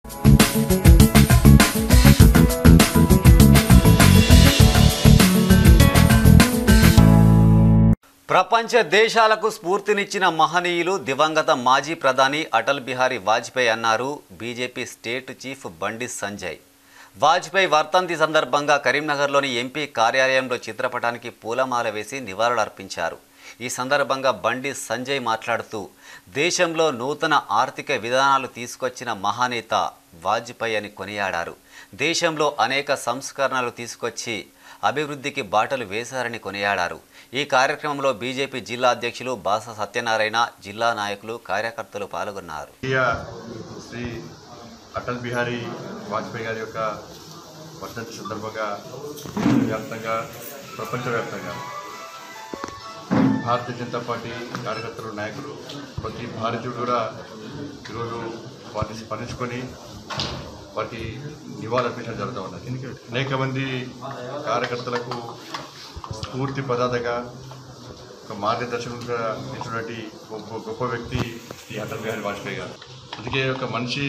ప్రపంచ దేశాలకు స్ఫూర్తినిచ్చిన మహనీయులు దివంగత మాజీ ప్రధాని అటల్ బిహారీ వాజ్పేయి అన్నారు బీజేపీ స్టేట్ చీఫ్ బండి సంజయ్ వాజ్పేయి వర్తంతి సందర్భంగా కరీంనగర్లోని ఎంపీ కార్యాలయంలో చిత్రపటానికి పూలమాల వేసి నివాళులర్పించారు ఈ సందర్భంగా బండి సంజయ్ మాట్లాడుతూ దేశంలో నూతన ఆర్థిక విధానాలు తీసుకొచ్చిన మహానేత వాజ్పేయి అని కొనియాడారు దేశంలో అనేక సంస్కరణలు తీసుకొచ్చి అభివృద్ధికి బాటలు వేశారని కొనియాడారు ఈ కార్యక్రమంలో బీజేపీ జిల్లా అధ్యక్షులు బాస సత్యనారాయణ జిల్లా నాయకులు కార్యకర్తలు పాల్గొన్నారు ప్రియ శ్రీ అటల్ బిహారీ వాజ్పేయి గారి యొక్క వర్ధంతి సందర్భంగా వ్యాప్తంగా ప్రపంచవ్యాప్తంగా భారతీయ జనతా పార్టీ కార్యకర్తలు నాయకులు ప్రతి భారతీయుడు కూడా ఈరోజు వాటిని స్మరించుకొని వాటి నివాళులర్పించడం జరుగుతూ ఉన్నది అనేక మంది కార్యకర్తలకు స్ఫూర్తి పదార్థగా ఒక మార్గదర్శకులుగా ఇచ్చినటువంటి గొప్ప గొప్ప వ్యక్తి శ్రీ అటల్ బిహారీ వాజ్పేయి గారు అందుకే ఒక మనిషి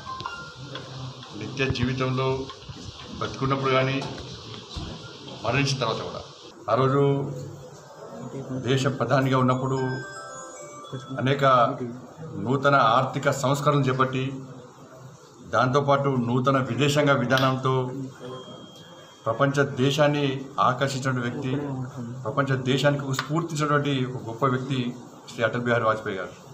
నిత్య జీవితంలో బతుకున్నప్పుడు కానీ మరణించిన తర్వాత కూడా ఆ రోజు దేశ ప్రధానిగా ఉన్నప్పుడు అనేక నూతన ఆర్థిక సంస్కరణలు చేపట్టి దాంతోపాటు నూతన విదేశాంగ విధానంతో ప్రపంచ దేశాన్ని ఆకర్షించిన వ్యక్తి ప్రపంచ దేశానికి స్ఫూర్తించినటువంటి ఒక గొప్ప వ్యక్తి శ్రీ అటల్ బిహారీ వాజ్పేయి గారు